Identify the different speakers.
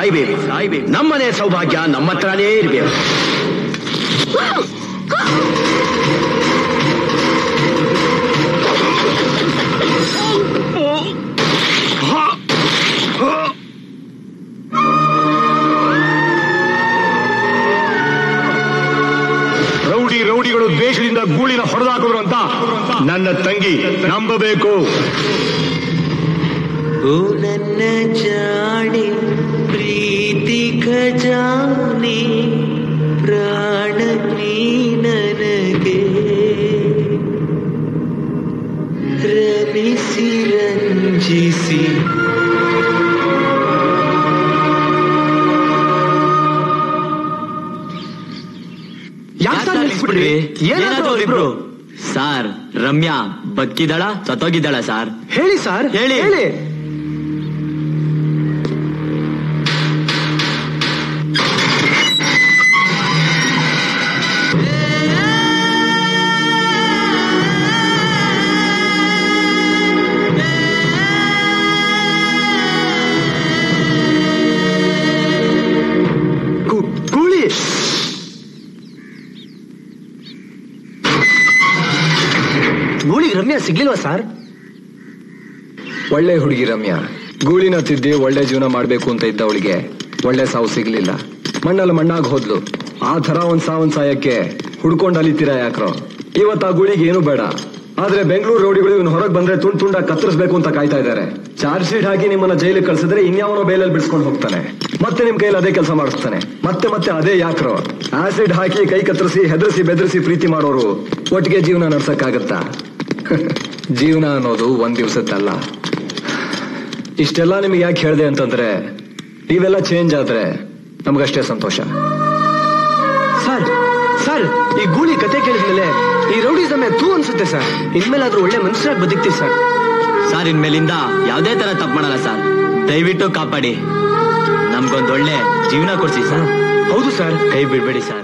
Speaker 1: ಸಾಯ್ಬೇಕು ಸಾಯ್ಬೇಕು ನಮ್ಮನೇ ಸೌಭಾಗ್ಯ ನಮ್ಮ ಹತ್ರನೇ ಇರ್ಬೇಕು
Speaker 2: ರೌಡಿ ರೌಡಿಗಳು ದ್ವೇಷದಿಂದ ಗೂಳಿನ ಹೊಡೆದಾಕಿದ್ರು ಅಂತ ನನ್ನ ತಂಗಿ ನಂಬಬೇಕು
Speaker 3: ಓ ನನ್ನ ಜಾಣೆ ಪ್ರೀತಿ ಖಜಾನೆ ಪ್ರಾಣ ನೀ ನನಗೆ ರಮಿಸಿ ರಂಜಿಸಿ
Speaker 4: ಏನಾದ್ರು ಇಬ್ರು ಸಾರ್ ರಮ್ಯಾ ಬದುಕಿದಾಳ ಸತ್ತೋಗಿದ್ದಾಳ ಸಾರ್
Speaker 5: ಹೇಳಿ ಸರ್
Speaker 4: ಹೇಳಿ.
Speaker 5: ಹೇಳಿ ಗೂ- ಗೂಳಿ ಗೂಳಿಗೆ ರಮ್ಯಾ ಸಿಗ್ಲಿಲ್ವಾ ಸರ್
Speaker 6: ಒಳ್ಳೆ ಹುಡುಗಿ ರಮ್ಯಾ ಗೂಳಿನ ತಿದ್ದಿ ಒಳ್ಳೆ ಜೀವನ ಮಾಡ್ಬೇಕು ಅಂತ ಇದ್ದವಳಿಗೆ ಒಳ್ಳೆ ಸಾವು ಸಿಗ್ಲಿಲ್ಲ ಮಣ್ಣಲ್ಲಿ ಮಣ್ಣಾಗ್ ಹೋದ್ಲು ಆ ತರ ಒಂದ್ ಸಾವನ್ ಸಾಯಕ್ಕೆ ಹುಡ್ಕೊಂಡ್ ಅಲಿತೀರಾ ಯಾಕ್ರೋ ಇವತ್ತು ಆ ಗುಳಿಗೆ ಏನು ಬೇಡ ಆದ್ರೆ ಬೆಂಗಳೂರು ರೌಡಿಗಳು ಇವನ್ ಹೊರಗ್ ಬಂದ್ರೆ ತುಂಡ್ ತುಂಡ ಕತ್ತರಿಸ್ಬೇಕು ಅಂತ ಕಾಯ್ತಾ ಇದ್ದಾರೆ ಚಾರ್ಜ್ ಶೀಟ್ ಹಾಕಿ ನಿಮ್ಮನ್ನ ಜೈಲಿಗೆ ಕಳ್ಸಿದ್ರೆ ಇನ್ಯಾವನೋ ಬೇಲಲ್ಲಿ ಬಿಡಿಸ್ಕೊಂಡು ಹೋಗ್ತಾನೆ ಮತ್ತೆ ನಿಮ್ ಕೈಲಿ ಅದೇ ಕೆಲಸ ಮಾಡಿಸ್ತಾನೆ ಮತ್ತೆ ಮತ್ತೆ ಅದೇ ಯಾಕ್ರೋ ಆಸಿಡ್ ಹಾಕಿ ಕೈ ಕತ್ತರಿಸಿ ಹೆದರ್ಸಿ ಬೆದರಿಸಿ ಪ್ರೀತಿ ಮಾಡೋರು ಒಟ್ಟಿಗೆ ಜೀವನ ನಡ್ಸಕ್ಕಾಗತ್ತಾ ಜೀವನ ಅನ್ನೋದು ಒಂದ್ ದಿವ್ಸದ್ದಲ್ಲ ಇಷ್ಟೆಲ್ಲ ನಿಮಗೆ ಯಾಕೆ ಹೇಳಿದೆ ಅಂತಂದ್ರೆ ನೀವೆಲ್ಲ ಚೇಂಜ್ ಆದ್ರೆ ನಮಗಷ್ಟೇ ಸಂತೋಷ
Speaker 5: ಸರ್ ಸರ್ ಈ ಗೂಳಿ ಕತೆ ಕೇಳಿದ್ಮೇಲೆ ಈ ರೌಡಿ ಸಮಯ ತೂ ಅನ್ಸುತ್ತೆ ಸರ್ ಇನ್ಮೇಲಾದ್ರೂ ಒಳ್ಳೆ ಮನುಷ್ಯರಾಗಿ ಬದುಕ್ತೀವಿ ಸರ್
Speaker 4: ಸರ್ ಇನ್ಮೇಲಿಂದ ಯಾವ್ದೇ ತರ ತಪ್ಪು ಮಾಡಲ್ಲ ಸರ್ ದಯವಿಟ್ಟು ಕಾಪಾಡಿ ನಮ್ಗೊಂದ್ ಒಳ್ಳೆ ಜೀವನ ಕೊಡ್ಸಿ ಸರ್
Speaker 5: ಹೌದು ಸರ್
Speaker 4: ಕೈ ಬಿಡ್ಬೇಡಿ ಸರ್